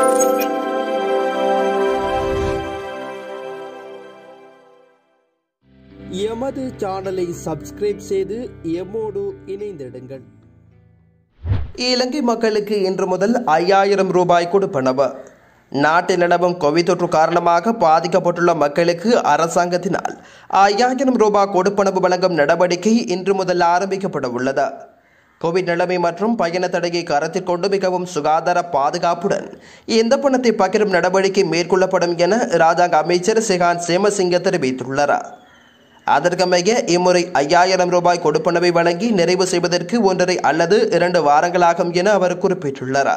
எமது சேனலை சப்ஸ்கிரைப் செய்து எம்மோடு இணைந்திடுங்கள் இலங்கை மக்களுக்கு இன்று முதல் ஐயாயிரம் ரூபாய் கொடுப்பனவு நாட்டில் நிலவும் கோவிட் தொற்று காரணமாக பாதிக்கப்பட்டுள்ள மக்களுக்கு அரசாங்கத்தினால் ஐயாயிரம் ரூபாய் கொடுப்பனவு வழங்கும் நடவடிக்கை இன்று முதல் ஆரம்பிக்கப்பட உள்ளது கோவிட் நிலைமை மற்றும் பயண தடையை கருத்தில் கொண்டு மிகவும் சுகாதார பாதுகாப்புடன் இந்த பணத்தை பகிரும் நடவடிக்கை மேற்கொள்ளப்படும் என ராஜாங்க அமைச்சர் செகான் சேமசிங்க தெரிவித்துள்ளார் அதற்கமைய இம்முறை ஐயாயிரம் ரூபாய் கொடுப்பனவை வழங்கி நிறைவு செய்வதற்கு ஒன்றரை அல்லது இரண்டு வாரங்களாகும் என அவர் குறிப்பிட்டுள்ளார்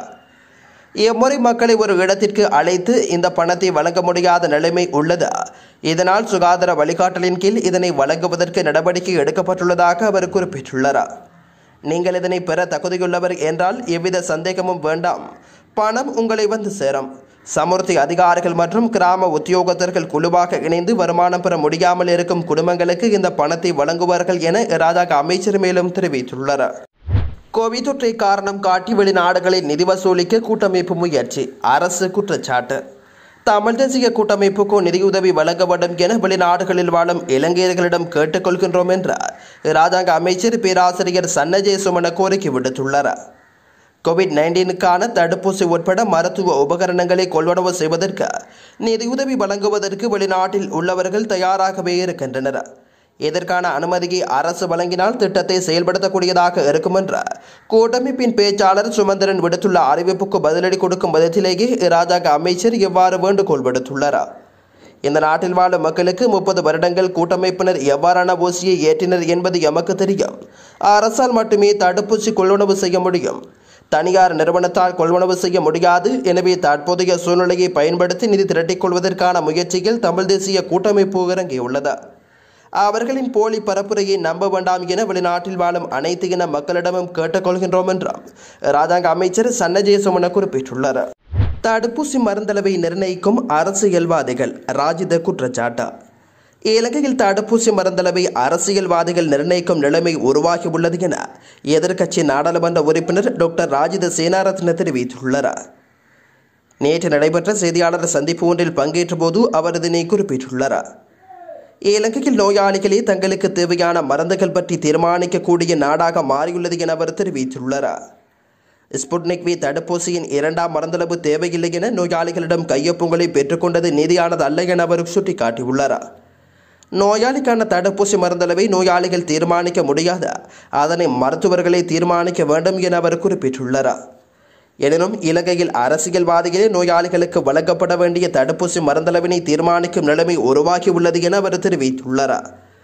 இம்முறை மக்களை ஒரு இடத்திற்கு அழைத்து இந்த பணத்தை வழங்க முடியாத நிலைமை உள்ளது இதனால் சுகாதார வழிகாட்டலின் கீழ் இதனை வழங்குவதற்கு நடவடிக்கை எடுக்கப்பட்டுள்ளதாக அவர் குறிப்பிட்டுள்ளார் நீங்கள் இதனை பெற தகுதியுள்ளவர் என்றால் எவ்வித சந்தேகமும் வேண்டாம் பணம் உங்களை வந்து சேரும் சமுர்த்தி அதிகாரிகள் மற்றும் கிராம உத்தியோகத்தர்கள் குழுவாக இணைந்து வருமானம் பெற முடியாமல் இருக்கும் குடும்பங்களுக்கு இந்த பணத்தை வழங்குவார்கள் என ராஜாங்க அமைச்சர் மேலும் தெரிவித்துள்ளார் கோவிட் தொற்றை காரணம் காட்டி வெளிநாடுகளில் நிதி வசூலிக்க கூட்டமைப்பு முயற்சி அரசு குற்றச்சாட்டு தமிழ் தேசிய கூட்டமைப்புக்கு நிதியுதவி வழங்க வேண்டும் என வெளிநாடுகளில் வாழும் இலங்கையர்களிடம் கேட்டுக்கொள்கின்றோம் என்ற ராஜாங்க அமைச்சர் பேராசிரியர் சன்னஜே சுமன கோரிக்கை விடுத்துள்ளார் கோவிட் நைன்டீனுக்கான தடுப்பூசி உட்பட மருத்துவ உபகரணங்களை கொள்வனவு செய்வதற்கு நிதியுதவி வழங்குவதற்கு வெளிநாட்டில் உள்ளவர்கள் தயாராகவே இருக்கின்றனர் இதற்கான அனுமதியை அரசு வழங்கினால் திட்டத்தை செயல்படுத்தக்கூடியதாக இருக்கும் என்ற கூட்டமைப்பின் பேச்சாளர் சுமந்திரன் விடுத்துள்ள அறிவிப்புக்கு பதிலடி கொடுக்கும் விதத்திலேயே ராஜாங்க அமைச்சர் இவ்வாறு வேண்டுகோள் விடுத்துள்ளார் இந்த நாட்டில் வாழும் மக்களுக்கு முப்பது வருடங்கள் கூட்டமைப்பினர் எவ்வாறான ஊசியை ஏற்றினர் என்பது எமக்கு தெரியும் அரசால் மட்டுமே தடுப்பூசி கொள்வனவு செய்ய முடியும் தனியார் நிறுவனத்தால் கொள்வனவு செய்ய முடியாது எனவே தற்போதைய சூழ்நிலையை பயன்படுத்தி நிதி திரட்டிக் கொள்வதற்கான முயற்சியில் தமிழ் தேசிய கூட்டமைப்பு இறங்கியுள்ளது அவர்களின் போலி பரப்புரையை நம்ப வேண்டாம் என வெளிநாட்டில் வாழும் அனைத்து இன மக்களிடமும் கேட்டுக்கொள்கின்றோம் என்றும் ராஜாங்க அமைச்சர் சன்னஜே சுமன குறிப்பிட்டுள்ளார் தடுப்பூசி மருந்தளவை நிர்ணயிக்கும் அரசியல்வாதிகள் ராஜித குற்றச்சாட்டு இலங்கையில் தடுப்பூசி மருந்தளவை அரசியல்வாதிகள் நிர்ணயிக்கும் நிலைமை உருவாகியுள்ளது என எதிர்க்கட்சி நாடாளுமன்ற உறுப்பினர் டாக்டர் ராஜித சேனாரத்ன தெரிவித்துள்ளார் நேற்று நடைபெற்ற செய்தியாளர் சந்திப்பு ஒன்றில் பங்கேற்ற போது அவர் இதனை குறிப்பிட்டுள்ளார் இலங்கையில் நோயாளிகளே தங்களுக்கு தேவையான மருந்துகள் பற்றி தீர்மானிக்கக்கூடிய நாடாக மாறியுள்ளது என அவர் தெரிவித்துள்ளார் ஸ்புட்னிக் வி தடுப்பூசியின் இரண்டாம் மருந்தளவு தேவையில்லை என நோயாளிகளிடம் கையொப்பங்களை பெற்றுக்கொண்டது நீதியானது அல்ல என அவர் சுட்டிக்காட்டியுள்ளார் நோயாளிக்கான தடுப்பூசி மருந்தளவை நோயாளிகள் தீர்மானிக்க முடியாத அதனை மருத்துவர்களே தீர்மானிக்க வேண்டும் என அவர் குறிப்பிட்டுள்ளார் எனினும் இலங்கையில் அரசியல்வாதிகளே நோயாளிகளுக்கு வழங்கப்பட வேண்டிய தடுப்பூசி மருந்தளவினை தீர்மானிக்கும் நிலைமை உருவாகியுள்ளது என அவர் தெரிவித்துள்ளார்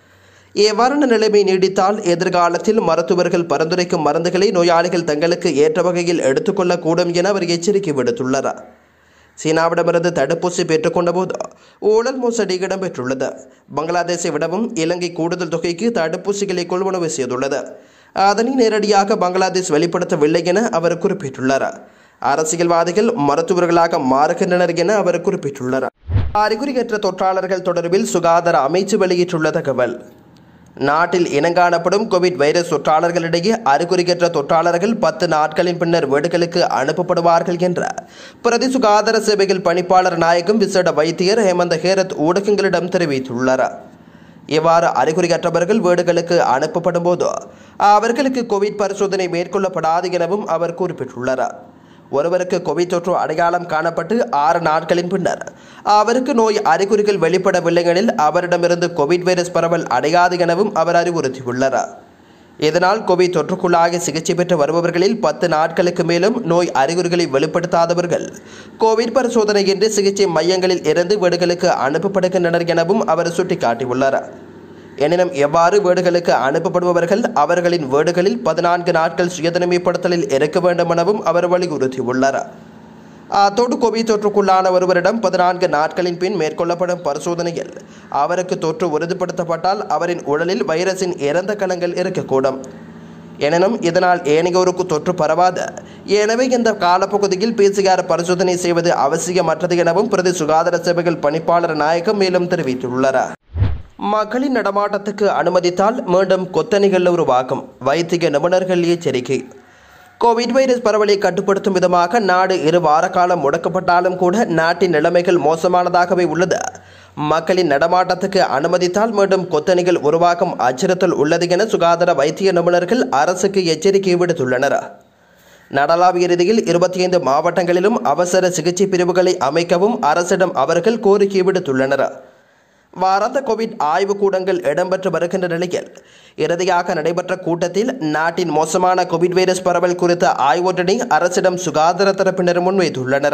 இவ்வாறான நிலைமை நீடித்தால் எதிர்காலத்தில் மருத்துவர்கள் பரிந்துரைக்கும் மருந்துகளை நோயாளிகள் தங்களுக்கு ஏற்ற வகையில் எடுத்துக்கொள்ளக்கூடும் என அவர் எச்சரிக்கை விடுத்துள்ளார் சீனாவிடமிருந்து தடுப்பூசி பெற்றுக்கொண்ட போது ஊழல் மோசடி இடம்பெற்றுள்ளது பங்களாதேஷை விடவும் இலங்கை கூடுதல் தொகைக்கு தடுப்பூசிகளை கொள்வனவு செய்துள்ளது அதனை நேரடியாக பங்களாதேஷ் வெளிப்படுத்தவில்லை என அவர் குறிப்பிட்டுள்ளார் அரசியல்வாதிகள் மருத்துவர்களாக மாறுகின்றனர் என அவர் குறிப்பிட்டுள்ளார் அறிகுறியற்ற தொற்றாளர்கள் தொடர்பில் சுகாதார அமைச்சு வெளியிட்டுள்ள தகவல் நாட்டில் இனங்காணப்படும் கோவிட் வைரஸ் தொற்றாளர்களிடையே அறிகுறியற்ற தொற்றாளர்கள் பத்து நாட்களின் பின்னர் வீடுகளுக்கு அனுப்பப்படுவார்கள் என்ற பிரதி சுகாதார சேவைகள் பணிப்பாளர் நாயகம் விசேட வைத்தியர் ஹேமந்த ஹேரத் ஊடகங்களிடம் தெரிவித்துள்ளார் இவ்வாறு அறிகுறியற்றவர்கள் வீடுகளுக்கு அனுப்பப்படும் போது அவர்களுக்கு கோவிட் பரிசோதனை மேற்கொள்ளப்படாது எனவும் அவர் குறிப்பிட்டுள்ளார் ஒருவருக்கு கோவிட் தொற்று அடையாளம் காணப்பட்டு ஆறு நாட்களின் பின்னர் அவருக்கு நோய் அறிகுறிகள் வெளிப்படவில்லை எனில் அவரிடமிருந்து கோவிட் வைரஸ் பரவல் அடையாது எனவும் அவர் அறிவுறுத்தியுள்ளார் இதனால் கோவிட் தொற்றுக்குள்ளாகி சிகிச்சை பெற்று வருபவர்களில் பத்து நாட்களுக்கு மேலும் நோய் அறிகுறிகளை வெளிப்படுத்தாதவர்கள் கோவிட் பரிசோதனையின்றி சிகிச்சை மையங்களில் இருந்து வீடுகளுக்கு அனுப்பப்படுகின்றனர் எனவும் அவர் சுட்டிக்காட்டியுள்ளார் எனினும் எவ்வாறு வீடுகளுக்கு அனுப்பப்படுபவர்கள் அவர்களின் வீடுகளில் பதினான்கு நாட்கள் சுயதனிமைப்படுத்தலில் இருக்க வேண்டும் எனவும் அவர் வலியுறுத்தியுள்ளார் அத்தோடு கோவிட் தொற்றுக்குள்ளான ஒருவரிடம் பதினான்கு நாட்களின் பின் மேற்கொள்ளப்படும் பரிசோதனையில் அவருக்கு தொற்று உறுதிப்படுத்தப்பட்டால் அவரின் உடலில் வைரஸின் இறந்த கணங்கள் இருக்கக்கூடும் எனினும் இதனால் ஏனையோருக்கு தொற்று பரவாத எனவே இந்த காலப்பகுதியில் பிசிஆர் பரிசோதனை செய்வது அவசியமற்றது எனவும் பிரதி சுகாதார சேவைகள் பணிப்பாளர் நாயகம் மேலும் தெரிவித்துள்ளார் மக்களின் நடமாட்டத்துக்கு அனுமதித்தால் மீண்டும் கொத்தணிகள் உருவாகும் வைத்திய நிபுணர்கள் எச்சரிக்கை கோவிட் வைரஸ் பரவலை கட்டுப்படுத்தும் விதமாக நாடு இரு வார காலம் முடக்கப்பட்டாலும் கூட நாட்டின் நிலைமைகள் மோசமானதாகவே உள்ளது மக்களின் நடமாட்டத்துக்கு அனுமதித்தால் மீண்டும் கொத்தணிகள் உருவாக்கும் அச்சுறுத்தல் உள்ளது என சுகாதார வைத்திய நிபுணர்கள் அரசுக்கு எச்சரிக்கை விடுத்துள்ளனர் நடலாவிய ரீதியில் இருபத்தி ஐந்து மாவட்டங்களிலும் அவசர சிகிச்சை பிரிவுகளை அமைக்கவும் அரசிடம் அவர்கள் கோரிக்கை விடுத்துள்ளனர் வாராந்த கோவிட் ஆய்வுக்கூடங்கள் இடம்பெற்று வருகின்ற நிலையில் இறுதியாக நடைபெற்ற கூட்டத்தில் நாட்டின் மோசமான கோவிட் வைரஸ் பரவல் குறித்த ஆய்வொன்றினை அரசிடம் சுகாதார தரப்பினர் முன்வைத்துள்ளனர்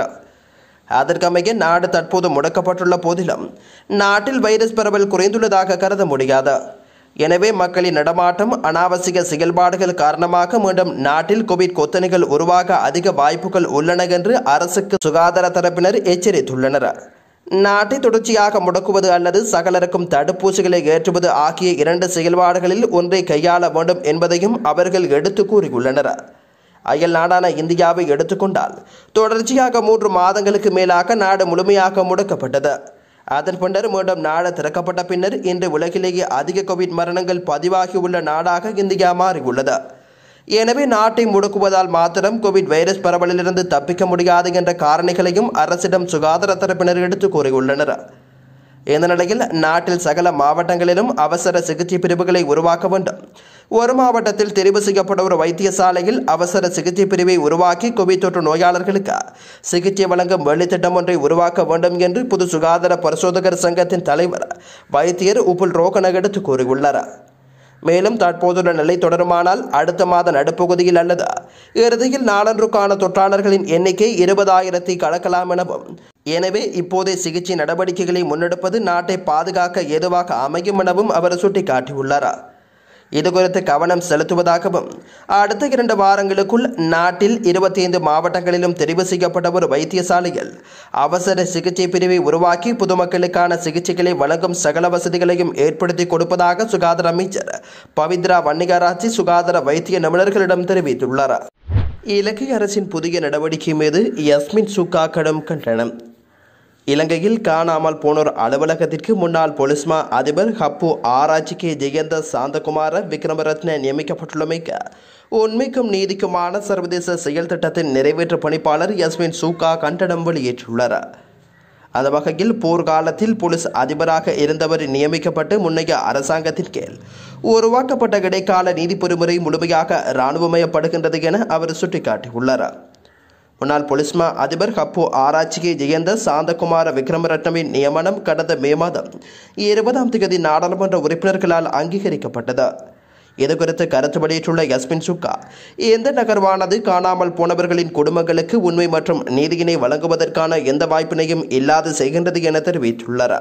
அதற்கமைய நாடு தற்போது முடக்கப்பட்டுள்ள போதிலும் நாட்டில் வைரஸ் பரவல் குறைந்துள்ளதாக கருத முடியாது எனவே மக்களின் நடமாட்டம் அனாவசிய செயல்பாடுகள் காரணமாக மீண்டும் நாட்டில் கோவிட் கொத்தணிகள் உருவாக அதிக வாய்ப்புகள் உள்ளன என்று அரசுக்கு சுகாதார தரப்பினர் எச்சரித்துள்ளனர் நாட்டை தொடர்ச்சியாக முடக்குவது அல்லது சகலருக்கும் தடுப்பூசிகளை ஏற்றுவது ஆகிய இரண்டு செயல்பாடுகளில் ஒன்றை கையாள வேண்டும் என்பதையும் அவர்கள் எடுத்து கூறியுள்ளனர் அயல் நாடான இந்தியாவை எடுத்துக்கொண்டால் தொடர்ச்சியாக மூன்று மாதங்களுக்கு மேலாக நாடு முழுமையாக முடக்கப்பட்டது அதன் பின்னர் மீண்டும் நாடு திறக்கப்பட்ட பின்னர் இன்று உலகிலேயே அதிக கோவிட் மரணங்கள் பதிவாகியுள்ள நாடாக இந்தியா மாறியுள்ளது எனவே நாட்டை முடக்குவதால் மாத்திரம் கோவிட் வைரஸ் பரவலிலிருந்து தப்பிக்க முடியாது என்ற காரணிகளையும் அரசிடம் சுகாதார தரப்பினர் எடுத்து கூறியுள்ளனர் இந்த நிலையில் நாட்டில் சகல மாவட்டங்களிலும் அவசர சிகிச்சை பிரிவுகளை உருவாக்க வேண்டும் ஒரு மாவட்டத்தில் தெரிவு செய்யப்பட்ட ஒரு வைத்தியசாலையில் அவசர சிகிச்சை பிரிவை உருவாக்கி கோவிட் தொற்று நோயாளர்களுக்கு சிகிச்சை வழங்கும் வெளித்திட்டம் ஒன்றை உருவாக்க வேண்டும் என்று பொது சுகாதார பரிசோதகர் சங்கத்தின் தலைவர் வைத்தியர் உப்புல் ரோகன எடுத்து கூறியுள்ளார் மேலும் தற்போதுள்ள நிலை தொடருமானால் அடுத்த மாத நடுப்பகுதியில் அல்லது இறுதியில் நாளொன்றுக்கான தொற்றாளர்களின் எண்ணிக்கை இருபதாயிரத்தை கடக்கலாம் எனவும் எனவே இப்போதே சிகிச்சை நடவடிக்கைகளை முன்னெடுப்பது நாட்டை பாதுகாக்க ஏதுவாக அமையும் எனவும் அவர் சுட்டிக்காட்டியுள்ளார் இதுகுறித்து கவனம் செலுத்துவதாகவும் அடுத்த இரண்டு வாரங்களுக்குள் நாட்டில் இருபத்தி ஐந்து மாவட்டங்களிலும் தெரிவு செய்யப்பட்ட ஒரு வைத்தியசாலையில் அவசர சிகிச்சை பிரிவை உருவாக்கி பொதுமக்களுக்கான சிகிச்சைகளை வழங்கும் சகல வசதிகளையும் ஏற்படுத்தி கொடுப்பதாக சுகாதார அமைச்சர் பவித்ரா வன்னிகராட்சி சுகாதார வைத்திய நிபுணர்களிடம் தெரிவித்துள்ளார் இலங்கை அரசின் புதிய நடவடிக்கை மீது யஸ்மின் சுக்கா கடும் கண்டனம் இலங்கையில் காணாமல் போனோர் அலுவலகத்திற்கு முன்னாள் பொலிஸ்மா அதிபர் ஹப்பு ஆராய்ச்சி கே ஜெயந்த சாந்தகுமார விக்ரமரத்ன நியமிக்கப்பட்டுள்ளமைக்கு உண்மைக்கும் நீதிக்குமான சர்வதேச செயல் திட்டத்தின் நிறைவேற்று பணிப்பாளர் யஸ்மின் சூகா கண்டனம் வெளியேற்றுள்ளார் அந்த வகையில் போர்க்காலத்தில் போலீஸ் அதிபராக இருந்தவர் நியமிக்கப்பட்டு முன்னைய அரசாங்கத்தின் கீழ் உருவாக்கப்பட்ட இடைக்கால நீதி பொறிமுறை முழுமையாக இராணுவமயப்படுகின்றது என அவர் சுட்டிக்காட்டியுள்ளார் முன்னாள் பொலிஸ்மா அதிபர் ஹப்பு ஆராய்ச்சிகை ஜெயந்த சாந்தகுமார விக்ரமரட்னவின் நியமனம் கடந்த மே மாதம் இருபதாம் தேதி நாடாளுமன்ற உறுப்பினர்களால் அங்கீகரிக்கப்பட்டது இதுகுறித்து கருத்து வெளியிட்டுள்ள யஸ்மின் சுக்கா எந்த நகர்வானது காணாமல் போனவர்களின் குடும்பங்களுக்கு உண்மை மற்றும் நீதியினை வழங்குவதற்கான எந்த வாய்ப்பினையும் இல்லாது செய்கின்றது என தெரிவித்துள்ளார்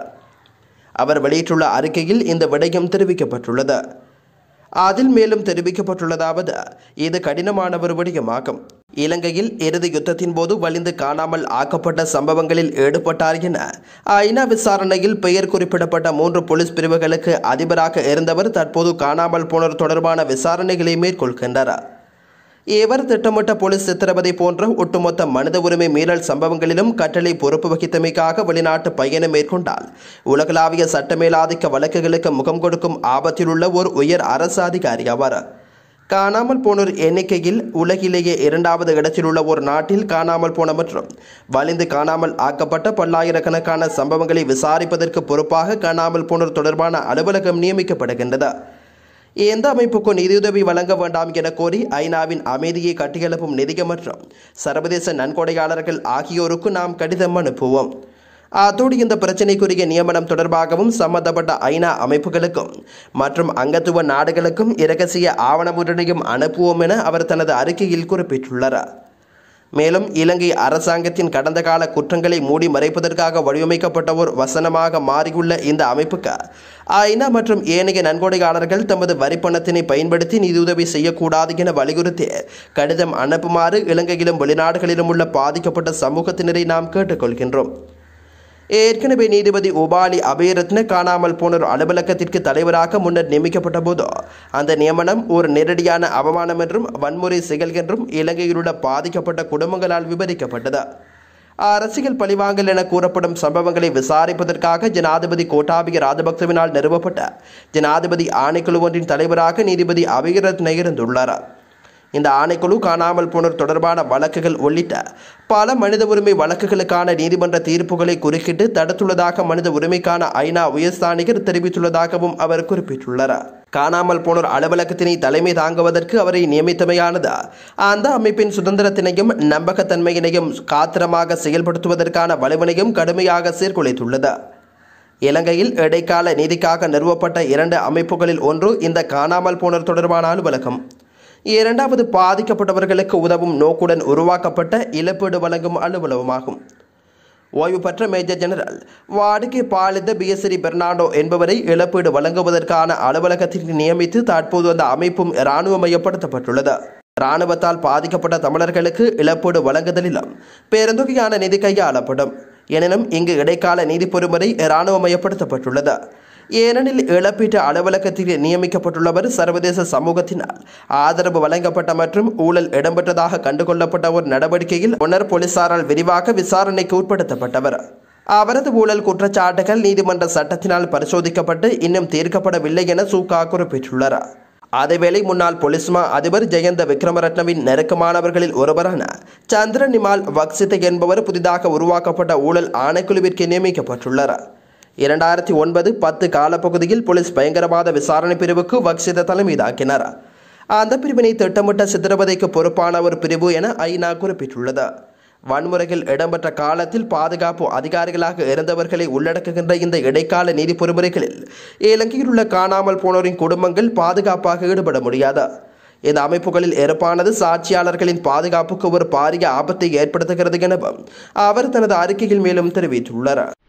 அவர் வெளியிட்டுள்ள அறிக்கையில் இந்த விடயம் தெரிவிக்கப்பட்டுள்ளது அதில் மேலும் தெரிவிக்கப்பட்டுள்ளதாவது இது கடினமான ஒரு விடயமாகும் இலங்கையில் இறுதி யுத்தத்தின் போது வலிந்து காணாமல் ஆக்கப்பட்ட சம்பவங்களில் ஈடுபட்டார் என ஐநா விசாரணையில் பெயர் குறிப்பிடப்பட்ட மூன்று போலீஸ் பிரிவுகளுக்கு அதிபராக இருந்தவர் தற்போது காணாமல் போனோர் தொடர்பான விசாரணைகளை மேற்கொள்கின்றார் இவர் திட்டமிட்ட போலீஸ் சித்திரவதை போன்ற ஒட்டுமொத்த மனித உரிமை மீறல் சம்பவங்களிலும் கட்டளை பொறுப்பு வகித்தமைக்காக வெளிநாட்டு பயணம் மேற்கொண்டால் உலகளாவிய சட்ட மேலாதிக்க வழக்குகளுக்கு முகம் கொடுக்கும் ஆபத்தில் உள்ள ஒரு உயர் அரசு அதிகாரி ஆவார் காணாமல் போனோர் எண்ணிக்கையில் உலகிலேயே இரண்டாவது இடத்தில் உள்ள ஒரு நாட்டில் காணாமல் போன மற்றும் வலிந்து காணாமல் ஆக்கப்பட்ட பல்லாயிரக்கணக்கான சம்பவங்களை விசாரிப்பதற்கு பொறுப்பாக காணாமல் போனோர் தொடர்பான அலுவலகம் நியமிக்கப்படுகின்றது எந்த அமைப்புக்கும் நிதியுதவி வழங்க வேண்டாம் என கோரி ஐநாவின் அமைதியை கட்டியெழுப்பும் நிதியம் மற்றும் சர்வதேச நன்கொடையாளர்கள் ஆகியோருக்கு நாம் கடிதம் அனுப்புவோம் அத்தோடு இந்த பிரச்சினைக்குரிய நியமனம் தொடர்பாகவும் சம்பந்தப்பட்ட ஐநா அமைப்புகளுக்கும் மற்றும் அங்கத்துவ நாடுகளுக்கும் இரகசிய ஆவணமுடனையும் அனுப்புவோம் என அவர் தனது அறிக்கையில் குறிப்பிட்டுள்ளார் மேலும் இலங்கை அரசாங்கத்தின் கடந்த கால குற்றங்களை மூடி மறைப்பதற்காக வடிவமைக்கப்பட்ட ஒரு வசனமாக மாறியுள்ள இந்த அமைப்புக்கு ஐநா மற்றும் ஏனைய நன்கொடையாளர்கள் தமது வரிப்பணத்தினை பயன்படுத்தி நிதியுதவி செய்யக்கூடாது என வலியுறுத்தி கடிதம் அனுப்புமாறு இலங்கையிலும் வெளிநாடுகளிலும் உள்ள பாதிக்கப்பட்ட சமூகத்தினரை நாம் கேட்டுக்கொள்கின்றோம் ஏற்கனவே நீதிபதி உபாலி அபயரத்ன காணாமல் போனோர் அலுவலகத்திற்கு தலைவராக முன்னர் நியமிக்கப்பட்ட போது அந்த நியமனம் ஒரு நேரடியான அவமானம் என்றும் வன்முறை செயல் என்றும் இலங்கையில் உள்ள பாதிக்கப்பட்ட குடும்பங்களால் விவரிக்கப்பட்டது அரசியல் பழிவாங்கல் என கூறப்படும் சம்பவங்களை விசாரிப்பதற்காக ஜனாதிபதி கோட்டாபிய ராஜபக்சவினால் நிறுவப்பட்ட ஜனாதிபதி ஆணைக்குழு ஒன்றின் தலைவராக நீதிபதி அபயரத்ன இருந்துள்ளார் இந்த ஆணைக்குழு காணாமல் போனோர் தொடர்பான வழக்குகள் உள்ளிட்ட பல மனித உரிமை வழக்குகளுக்கான நீதிமன்ற தீர்ப்புகளை குறுக்கிட்டு தடுத்துள்ளதாக மனித உரிமைக்கான ஐநா உயர்ஸ்தானிகர் தெரிவித்துள்ளதாகவும் அவர் குறிப்பிட்டுள்ளார் காணாமல் போனோர் அலுவலகத்தினை தலைமை தாங்குவதற்கு அவரை நியமித்தமையானது அந்த அமைப்பின் சுதந்திரத்தினையும் நம்பகத்தன்மையினையும் காத்திரமாக செயல்படுத்துவதற்கான வலுவினையும் கடுமையாக சீர்குலைத்துள்ளது இலங்கையில் இடைக்கால நீதிக்காக நிறுவப்பட்ட இரண்டு அமைப்புகளில் ஒன்று இந்த காணாமல் போனோர் தொடர்பான அலுவலகம் இரண்டாவது பாதிக்கப்பட்டவர்களுக்கு உதவும் நோக்குடன் உருவாக்கப்பட்ட இழப்பீடு வழங்கும் அலுவலகமாகும் ஓய்வு பெற்ற மேஜர் ஜெனரல் வாடிக்கை பாலித பிஎஸ்ரி பெர்னாண்டோ என்பவரை இழப்பீடு வழங்குவதற்கான அலுவலகத்திற்கு நியமித்து தற்போது அந்த அமைப்பும் இராணுவமயப்படுத்தப்பட்டுள்ளது இராணுவத்தால் பாதிக்கப்பட்ட தமிழர்களுக்கு இழப்பீடு வழங்குதலிலும் பெருந்தொகையான நிதி கையாளப்படும் எனினும் இங்கு இடைக்கால நீதி பொறுமுறை இராணுவமயப்படுத்தப்பட்டுள்ளது ஏனெனில் இழப்பீட்டு அலுவலகத்தில் நியமிக்கப்பட்டுள்ளவர் சர்வதேச சமூகத்தினால் ஆதரவு வழங்கப்பட்ட மற்றும் ஊழல் இடம்பெற்றதாக கண்டுகொள்ளப்பட்ட ஒரு நடவடிக்கையில் முன்னர் போலீசாரால் விரிவாக விசாரணைக்கு உட்படுத்தப்பட்டவர் அவரது ஊழல் குற்றச்சாட்டுகள் நீதிமன்ற சட்டத்தினால் பரிசோதிக்கப்பட்டு இன்னும் தீர்க்கப்படவில்லை என சூகா குறிப்பிட்டுள்ளார் அதேவேளை முன்னாள் பொலிஸ்மா அதிபர் ஜெயந்த விக்ரமரட்னவின் நெருக்கமானவர்களில் ஒருவரான சந்திரன் நிமால் வக்சித்த என்பவர் புதிதாக உருவாக்கப்பட்ட ஊழல் ஆணைக்குழுவிற்கு நியமிக்கப்பட்டுள்ளார் இரண்டாயிரத்தி ஒன்பது பத்து காலப்பகுதியில் போலீஸ் பயங்கரவாத விசாரணை பிரிவுக்கு வக்சித தலைமை தாக்கினார் அந்த பிரிவினை திட்டமிட்ட சித்திரவதைக்கு பொறுப்பான ஒரு பிரிவு என ஐநா குறிப்பிட்டுள்ளது வன்முறைகள் இடம்பெற்ற காலத்தில் பாதுகாப்பு அதிகாரிகளாக இருந்தவர்களை உள்ளடக்குகின்ற இந்த இடைக்கால நீதி பொறிமுறைகளில் இலங்கையில் உள்ள காணாமல் போனோரின் குடும்பங்கள் பாதுகாப்பாக ஈடுபட முடியாது இந்த அமைப்புகளில் இருப்பானது சாட்சியாளர்களின் பாதுகாப்புக்கு ஒரு பாரிய ஆபத்தை ஏற்படுத்துகிறது எனவும் அவர் தனது அறிக்கையில் மேலும் தெரிவித்துள்ளார்